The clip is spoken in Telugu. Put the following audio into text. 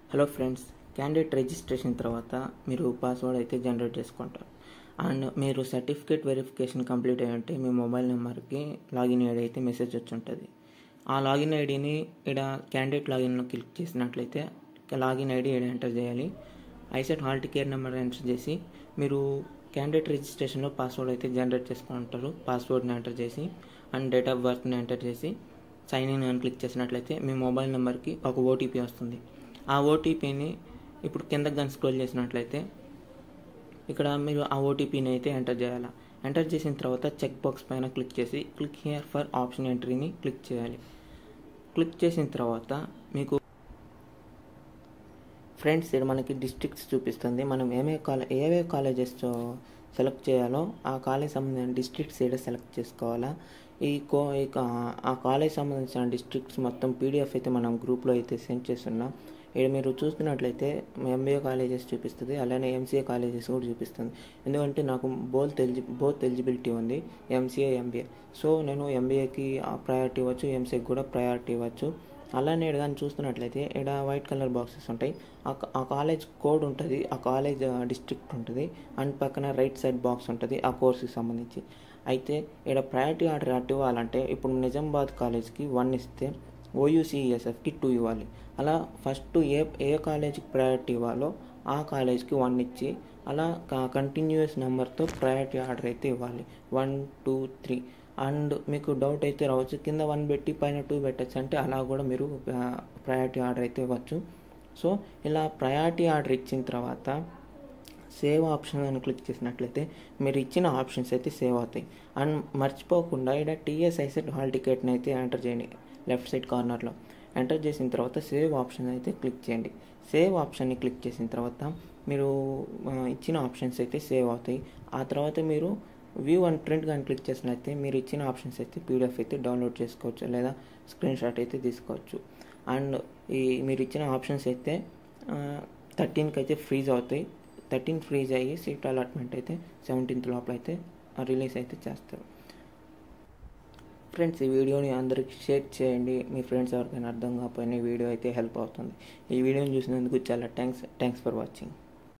హలో ఫ్రెండ్స్ క్యాండిడేట్ రిజిస్ట్రేషన్ తర్వాత మీరు పాస్వర్డ్ అయితే జనరేట్ చేసుకుంటారు అండ్ మీరు సర్టిఫికేట్ వెరిఫికేషన్ కంప్లీట్ అయ్యి ఉంటే మీ మొబైల్ నెంబర్కి లాగిన్ ఐడి అయితే మెసేజ్ వచ్చి ఉంటుంది ఆ లాగిన్ ఐడిని ఇక్కడ క్యాండిడేట్ లాగిన్ క్లిక్ చేసినట్లయితే లాగిన్ ఐడి ఇక్కడ ఎంటర్ చేయాలి ICET hall ticket number enter చేసి మీరు క్యాండిడేట్ రిజిస్ట్రేషన్లో పాస్వర్డ్ అయితే జనరేట్ చేసుకుంటారు పాస్వర్డ్ని ఎంటర్ చేసి అండ్ డేట్ ఆఫ్ బర్త్ని ఎంటర్ చేసి సైన్ ఇన్ అని క్లిక్ చేసినట్లయితే మీ మొబైల్ నెంబర్కి ఒక ఓటీపీ వస్తుంది ఆ ఓటీపీని ఇప్పుడు కిందకి కానీ స్క్రోల్ చేసినట్లయితే ఇక్కడ మీరు ఆ ఓటీపీని అయితే ఎంటర్ చేయాలి ఎంటర్ చేసిన తర్వాత చెక్ బాక్స్ పైన క్లిక్ చేసి క్లిక్ హియర్ ఫర్ ఆప్షన్ ఎంట్రీని క్లిక్ చేయాలి క్లిక్ చేసిన తర్వాత మీకు ఫ్రెండ్స్ ఇక్కడ మనకి డిస్ట్రిక్ట్స్ చూపిస్తుంది మనం ఏమే కాలే ఏవే కాలేజెస్ సెలెక్ట్ చేయాలో ఆ కాలేజ్ సంబంధించిన డిస్ట్రిక్ట్స్ ఇక్కడ సెలెక్ట్ చేసుకోవాలా ఈ కో ఈ కా- ఆ కాలేజ్ సంబంధించిన డిస్ట్రిక్ట్స్ మొత్తం పీడిఎఫ్ అయితే మనం గ్రూప్లో అయితే సెండ్ చేస్తున్నాం ఇక్కడ మీరు చూస్తున్నట్లయితే ఎంబీఏ కాలేజెస్ చూపిస్తుంది అలానే ఎంసీఏ కాలేజెస్ కూడా చూపిస్తుంది ఎందుకంటే నాకు బోత్ ఎలిజి బోత్ ఎలిజిబిలిటీ ఉంది ఎంసీఏ ఎంబీఏ సో నేను ఎంబీఏకి ప్రయారిటీ ఇవ్వచ్చు ఎంసీఏకి కూడా ప్రయారిటీ ఇవ్వచ్చు అలానే ఇక్కడ కానీ చూస్తున్నట్లయితే ఇక్కడ వైట్ కలర్ బాక్సెస్ ఉంటాయి ఆ క- ఆ కాలేజ్ కోడ్ ఉంటుంది ఆ కాలేజ్ డిస్ట్రిక్ట్ ఉంటుంది అండ్ పక్కన రైట్ సైడ్ బాక్స్ ఉంటుంది ఆ కోర్సుకి సంబంధించి అయితే ఇక్కడ ప్రయారిటీ ఆర్డర్ అటు ఇవ్వాలంటే ఇప్పుడు నిజామాబాద్ కాలేజ్కి వన్ ఇస్తే ఓయూసీఎస్ఎఫ్కి టూ ఇవ్వాలి అలా ఫస్ట్ ఏ ఏ కాలేజ్కి ప్రయారిటీ ఇవ్వాలో ఆ కాలేజ్కి వన్ ఇచ్చి అలా కంటిన్యూస్ నెంబర్తో ప్రయారిటీ ఆర్డర్ అయితే ఇవ్వాలి వన్ టూ త్రీ అండ్ మీకు డౌట్ అయితే రావచ్చు కింద వన్ పెట్టి పైన టూ పెట్టచ్చు అంటే అలా కూడా మీరు ప్రయారిటీ ఆర్డర్ అయితే ఇవ్వచ్చు సో ఇలా ప్రయారిటీ ఆర్డర్ ఇచ్చిన తర్వాత సేవ్ ఆప్షన్ అని క్లిక్ చేసినట్లయితే మీరు ఇచ్చిన ఆప్షన్స్ అయితే సేవ్ అవుతాయి అండ్ మర్చిపోకుండా ఇక్కడ టీఎస్ ఐసెట్ హాల్ టికెట్ని అయితే ఎంటర్ చేయండి లెఫ్ట్ సైడ్ కార్నర్లో ఎంటర్ చేసిన తర్వాత సేవ్ ఆప్షన్ అయితే క్లిక్ చేయండి సేవ్ ఆప్షన్ని క్లిక్ చేసిన తర్వాత మీరు ఆ, ఇచ్చిన ఆప్షన్స్ అయితే సేవ్ అవుతాయి ఆ తర్వాత మీరు వ్యూ అండ్ ప్రింట్ కానీ క్లిక్ చేసినట్లయితే మీరు ఇచ్చిన ఆప్షన్స్ అయితే పీడిఎఫ్ అయితే డౌన్లోడ్ చేసుకోవచ్చు లేదా స్క్రీన్ షాట్ అయితే తీసుకోవచ్చు అండ్ ఈ మీరు ఇచ్చిన ఆప్షన్స్ అయితే థర్టీన్కి అయితే ఫ్రీజ్ అవుతాయి థర్టీన్ ఫ్రీజ్ అయ్యి సీట్ అలాట్మెంట్ అయితే సెవెంటీన్త్ లోపల అయితే రిలీజ్ అయితే చేస్తారు ఫ్రెండ్స్ ఈ వీడియోని అందరికి షేర్ చేయండి మీ ఫ్రెండ్స్ ఎవరికైనా అర్థం కాకపోయినా ఈ వీడియో అయితే హెల్ప్ అవుతుంది ఈ వీడియోని చూసినందుకు చాలా థ్యాంక్స్ థ్యాంక్స్ ఫర్ వాచింగ్